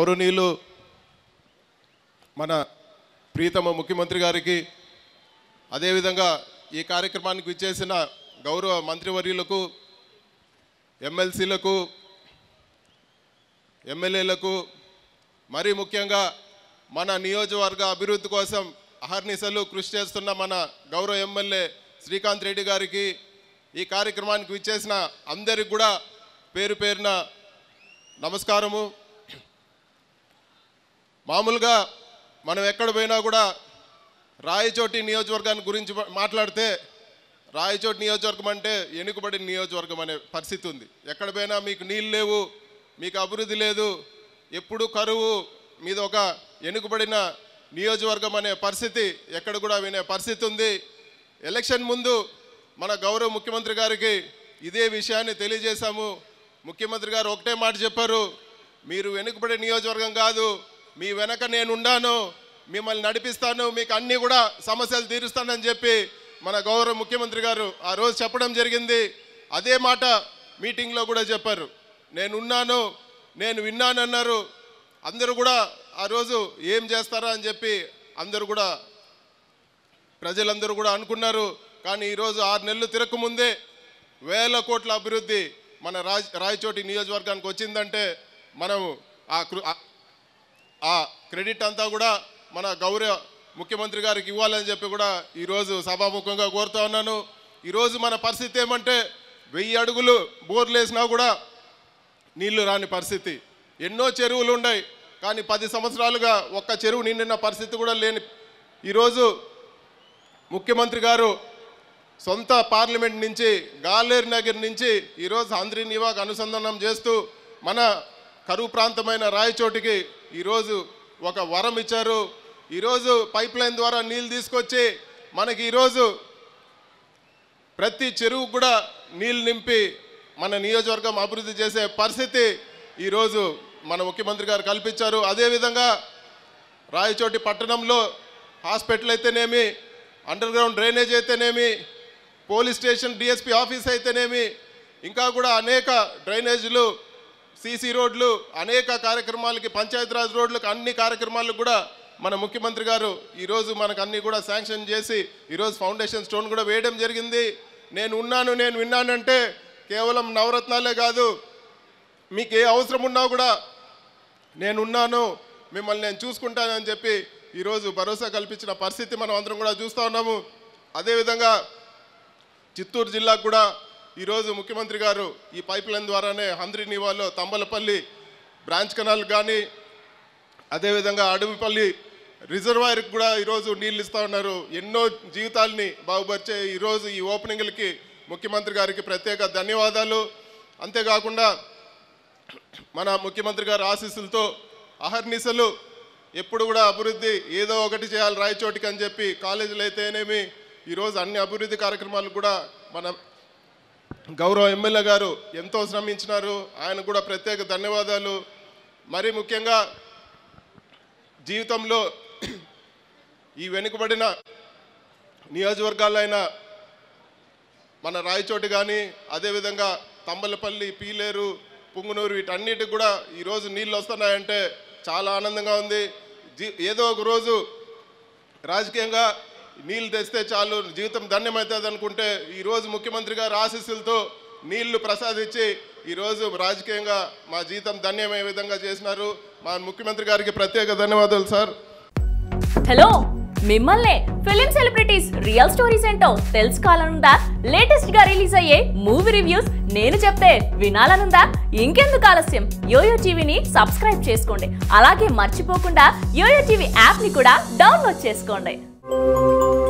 గౌరవనీయులు మన ప్రీతమ ముఖ్యమంత్రి గారికి అదేవిధంగా ఈ కార్యక్రమానికి విచ్చేసిన గౌరవ మంత్రివర్యులకు ఎమ్మెల్సీలకు ఎమ్మెల్యేలకు మరీ ముఖ్యంగా మన నియోజకవర్గ అభివృద్ధి కోసం అహర్నిశలు కృషి చేస్తున్న మన గౌరవ ఎమ్మెల్యే శ్రీకాంత్ రెడ్డి గారికి ఈ కార్యక్రమానికి విచ్చేసిన అందరికి కూడా పేరు పేరున నమస్కారము మామూలుగా మనం ఎక్కడ పోయినా కూడా రాయచోటి నియోజకవర్గాన్ని గురించి మా- మాట్లాడితే రాయచోటి నియోజకవర్గం అంటే ఎనుకబడిన నియోజకవర్గం అనే పరిస్థితి ఉంది ఎక్కడ పోయినా మీకు నీళ్ళు లేవు మీకు అభివృద్ధి లేదు ఎప్పుడు కరువు మీద ఒక ఎనుకబడిన నియోజకవర్గం అనే పరిస్థితి ఎక్కడ కూడా వినే పరిస్థితి ఉంది ఎలక్షన్ ముందు మన గౌరవ ముఖ్యమంత్రి గారికి ఇదే విషయాన్ని తెలియజేశాము ముఖ్యమంత్రి గారు ఒకటే మాట చెప్పారు మీరు వెనుకబడే నియోజకవర్గం కాదు మీ వెనక నేను ఉండాను మిమ్మల్ని నడిపిస్తాను మీకు అన్నీ కూడా సమస్యలు తీరుస్తానని చెప్పి మన గౌరవ ముఖ్యమంత్రి గారు ఆ రోజు చెప్పడం జరిగింది అదే మాట మీటింగ్లో కూడా చెప్పారు నేనున్నాను నేను విన్నానన్నారు అందరూ కూడా ఆ రోజు ఏం చేస్తారా అని చెప్పి అందరూ కూడా ప్రజలందరూ కూడా అనుకున్నారు కానీ ఈరోజు ఆరు నెలలు తిరగకముందే వేల కోట్ల అభివృద్ధి మన రాజ్ రాయచోటి నియోజకవర్గానికి వచ్చిందంటే మనం ఆ కృ- ఆ- ఆ క్రెడిట్ అంతా కూడా మన గౌరవ ముఖ్యమంత్రి గారికి ఇవ్వాలని చెప్పి కూడా ఈరోజు సభాముఖంగా కోరుతా ఉన్నాను ఈరోజు మన పరిస్థితి ఏమంటే వెయ్యి అడుగులు బోర్లు వేసినా కూడా నీళ్లు రాని పరిస్థితి ఎన్నో చెరువులు ఉన్నాయి కానీ పది సంవత్సరాలుగా ఒక్క చెరువు నిండిన పరిస్థితి కూడా లేని ఈరోజు ముఖ్యమంత్రి గారు సొంత పార్లమెంట్ నుంచి గాలేరు నగర్ నుంచి ఈరోజు ఆంధ్రీ నివాక్ అనుసంధానం చేస్తూ మన కరువు ప్రాంతమైన రాయచోటికి ఈరోజు ఒక వరం ఇచ్చారు ఈరోజు పైప్ లైన్ ద్వారా నీళ్ళు తీసుకొచ్చి మనకి ఈరోజు ప్రతి చెరువు కూడా నీళ్ళు నింపి మన నియోజకవర్గం అభివృద్ధి చేసే పరిస్థితి ఈరోజు మన ముఖ్యమంత్రి గారు కల్పించారు అదేవిధంగా రాయచోటి పట్టణంలో హాస్పిటల్ అయితేనేమి అండర్ గ్రౌండ్ డ్రైనేజ్ అయితేనేమి పోలీస్ స్టేషన్ డిఎస్పి ఆఫీస్ అయితేనేమి ఇంకా కూడా అనేక డ్రైనేజీలు సీసీ రోడ్లు అనేక కార్యక్రమాలకి పంచాయతీరాజ్ రోడ్లకు అన్ని కార్యక్రమాలకు కూడా మన ముఖ్యమంత్రి గారు ఈరోజు మనకు అన్ని కూడా శాంక్షన్ చేసి ఈరోజు ఫౌండేషన్ స్టోన్ కూడా వేయడం జరిగింది నేను ఉన్నాను నేను విన్నానంటే కేవలం నవరత్నాలే కాదు మీకు ఏ అవసరం ఉన్నా కూడా నేనున్నాను మిమ్మల్ని నేను చూసుకుంటానని చెప్పి ఈరోజు భరోసా కల్పించిన పరిస్థితి మనం అందరం కూడా చూస్తూ ఉన్నాము అదేవిధంగా చిత్తూరు జిల్లాకు కూడా ఈరోజు ముఖ్యమంత్రి గారు ఈ పైప్ లైన్ ద్వారానే హంద్రి నివాలో తంబలపల్లి బ్రాంచ్ కెనాల్ కానీ అదేవిధంగా అడవిపల్లి రిజర్వాయర్కి కూడా ఈరోజు నీళ్ళు ఇస్తూ ఉన్నారు ఎన్నో జీవితాల్ని బాగుపరిచే ఈరోజు ఈ ఓపెనింగ్లకి ముఖ్యమంత్రి గారికి ప్రత్యేక ధన్యవాదాలు అంతేకాకుండా మన ముఖ్యమంత్రి గారి ఆశీస్సులతో అహర్నిశలు ఎప్పుడు కూడా అభివృద్ధి ఏదో ఒకటి చేయాలి రాయచోటికి అని చెప్పి కాలేజీలు అయితేనేమి ఈరోజు అన్ని అభివృద్ధి కార్యక్రమాలు కూడా మన గౌరవ ఎమ్మెల్యే గారు ఎంతో శ్రమించినారు ఆయన కూడా ప్రత్యేక ధన్యవాదాలు మరి ముఖ్యంగా జీవితంలో ఈ వెనుకబడిన నియోజకవర్గాలైన మన రాయచోటి కానీ అదేవిధంగా తంబలపల్లి పీలేరు పుంగునూరు వీటన్నిటికి కూడా ఈరోజు నీళ్ళు వస్తున్నాయంటే చాలా ఆనందంగా ఉంది జీ ఏదో ఒక రోజు రాజకీయంగా నీళ్ళు తెస్తే చాలు జీవితం ధన్యమవుతుంది అనుకుంటే ఈరోజు ముఖ్యమంత్రి గారి ఆశీస్సులతో నీళ్లు ప్రసాదించి ఈరోజు రాజకీయంగా మా జీవితం ధన్యమయ్యే విధంగా చేసినారు మా ముఖ్యమంత్రి గారికి ప్రత్యేక ధన్యవాదాలు సార్ హలో మిమ్మల్నే ఫిలిం సెలబ్రిటీస్ రియల్ స్టోరీస్ ఏంటో తెలుసుకోవాలనుందా లేటెస్ట్ గా రిలీజ్ అయ్యే మూవీ రివ్యూస్ నేను చెప్తే వినాలనుందా ఇంకెందుకు ఆలస్యం యోయో టీవీని సబ్స్క్రైబ్ చేసుకోండి అలాగే మర్చిపోకుండా యోయో టీవీ యాప్ ని కూడా డౌన్లోడ్ చేసుకోండి